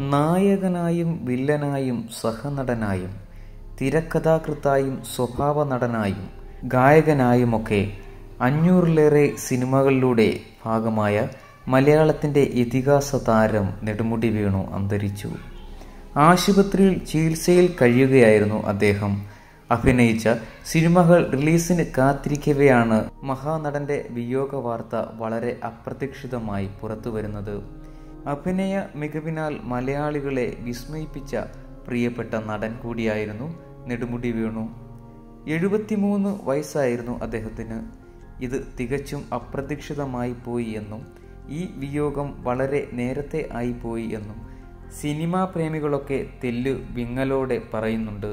നായകനായും വില്ലനായും സഹനടനായും തിരക്കഥാകൃത്തായും സ്വഭാവ നടനായും ഗായകനായുമൊക്കെ അഞ്ഞൂറിലേറെ സിനിമകളിലൂടെ ഭാഗമായ മലയാളത്തിൻ്റെ ഇതിഹാസ താരം നെടുമുടി വേണു അന്തരിച്ചു ആശുപത്രിയിൽ ചികിത്സയിൽ കഴിയുകയായിരുന്നു അദ്ദേഹം അഭിനയിച്ച സിനിമകൾ റിലീസിന് കാത്തിരിക്കവെയാണ് മഹാനടന്റെ വിയോഗ വാർത്ത വളരെ അപ്രതീക്ഷിതമായി പുറത്തുവരുന്നത് അഭിനയ മികവിനാൽ മലയാളികളെ വിസ്മയിപ്പിച്ച പ്രിയപ്പെട്ട നടൻ കൂടിയായിരുന്നു നെടുമുടി വേണു എഴുപത്തിമൂന്ന് വയസ്സായിരുന്നു അദ്ദേഹത്തിന് ഇത് തികച്ചും അപ്രതീക്ഷിതമായി പോയി എന്നും ഈ വിയോഗം വളരെ നേരത്തെ ആയിപ്പോയി എന്നും സിനിമാ പ്രേമികളൊക്കെ തെല്ലു വിങ്ങലോടെ പറയുന്നുണ്ട്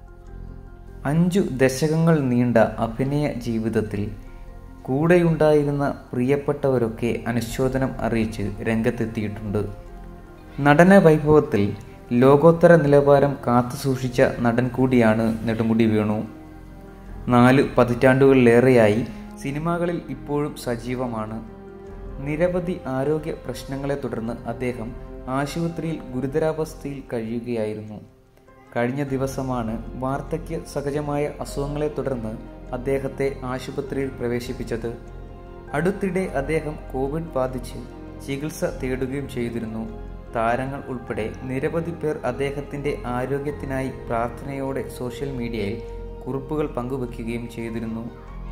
അഞ്ചു ദശകങ്ങൾ നീണ്ട അഭിനയ ജീവിതത്തിൽ കൂടെയുണ്ടായിരുന്ന പ്രിയപ്പെട്ടവരൊക്കെ അനുശോചനം അറിയിച്ച് രംഗത്തെത്തിയിട്ടുണ്ട് നടന വൈഭവത്തിൽ ലോകോത്തര നിലവാരം കാത്തുസൂക്ഷിച്ച നടൻ കൂടിയാണ് നെടുമുടി വേണു നാല് പതിറ്റാണ്ടുകളിലേറെയായി സിനിമകളിൽ ഇപ്പോഴും സജീവമാണ് നിരവധി ആരോഗ്യ പ്രശ്നങ്ങളെ തുടർന്ന് അദ്ദേഹം ആശുപത്രിയിൽ ഗുരുതരാവസ്ഥയിൽ കഴിയുകയായിരുന്നു കഴിഞ്ഞ ദിവസമാണ് വാർദ്ധക്യ സഹജമായ അസുഖങ്ങളെ തുടർന്ന് അദ്ദേഹത്തെ ആശുപത്രിയിൽ പ്രവേശിപ്പിച്ചത് അടുത്തിടെ അദ്ദേഹം കോവിഡ് ബാധിച്ച് ചികിത്സ തേടുകയും ചെയ്തിരുന്നു താരങ്ങൾ ഉൾപ്പെടെ നിരവധി പേർ അദ്ദേഹത്തിന്റെ ആരോഗ്യത്തിനായി പ്രാർത്ഥനയോടെ സോഷ്യൽ മീഡിയയിൽ കുറിപ്പുകൾ പങ്കുവെക്കുകയും ചെയ്തിരുന്നു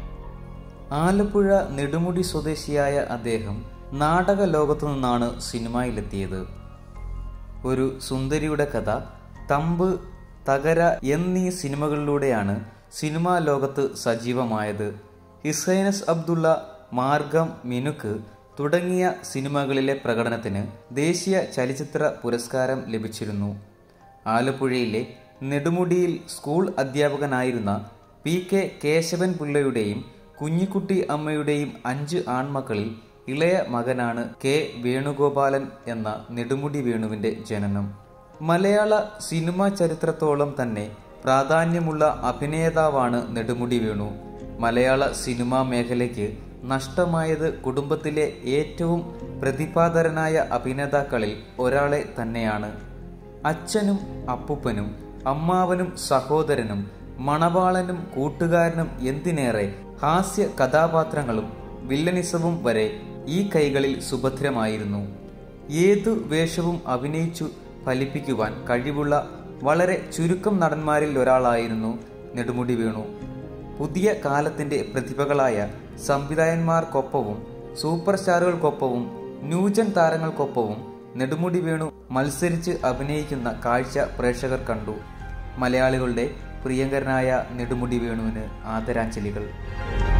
ആലപ്പുഴ നെടുമുടി സ്വദേശിയായ അദ്ദേഹം നാടക ലോകത്തു നിന്നാണ് സിനിമയിലെത്തിയത് ഒരു സുന്ദരിയുടെ കഥ തമ്പ് തകര എന്നീ സിനിമകളിലൂടെയാണ് സിനിമാ ലോകത്ത് സജീവമായത് ഹിസൈനസ് അബ്ദുള്ള മാർഗം മിനുക്ക് തുടങ്ങിയ സിനിമകളിലെ പ്രകടനത്തിന് ദേശീയ ചലച്ചിത്ര പുരസ്കാരം ലഭിച്ചിരുന്നു ആലപ്പുഴയിലെ നെടുമുടിയിൽ സ്കൂൾ അധ്യാപകനായിരുന്ന പി കെ കേശവൻ പിള്ളയുടെയും കുഞ്ഞിക്കുട്ടി അമ്മയുടെയും അഞ്ച് ആൺമക്കളിൽ ഇളയ മകനാണ് കെ വേണുഗോപാലൻ എന്ന നെടുമുടി വേണുവിന്റെ ജനനം മലയാള സിനിമാ ചരിത്രത്തോളം തന്നെ പ്രാധാന്യമുള്ള അഭിനേതാവാണ് നെടുമുടി വേണു മലയാള സിനിമാ മേഖലയ്ക്ക് നഷ്ടമായത് കുടുംബത്തിലെ ഏറ്റവും പ്രതിഭാധരനായ അഭിനേതാക്കളിൽ ഒരാളെ തന്നെയാണ് അച്ഛനും അപ്പുപ്പനും അമ്മാവനും സഹോദരനും മണവാളനും കൂട്ടുകാരനും എന്തിനേറെ ഹാസ്യ കഥാപാത്രങ്ങളും വില്ലനിസവും വരെ ഈ കൈകളിൽ സുഭദ്രമായിരുന്നു ഏതു വേഷവും അഭിനയിച്ചു ഫലിപ്പിക്കുവാൻ കഴിവുള്ള വളരെ ചുരുക്കം നടന്മാരിൽ ഒരാളായിരുന്നു നെടുമുടി വേണു പുതിയ കാലത്തിന്റെ പ്രതിഭകളായ സംവിധായകന്മാർക്കൊപ്പവും സൂപ്പർ സ്റ്റാറുകൾക്കൊപ്പവും ന്യൂജൻ താരങ്ങൾക്കൊപ്പവും നെടുമുടി വേണു മത്സരിച്ച് അഭിനയിക്കുന്ന കാഴ്ച പ്രേക്ഷകർ കണ്ടു മലയാളികളുടെ പ്രിയങ്കരനായ നെടുമുടി വേണുവിന് ആദരാഞ്ജലികൾ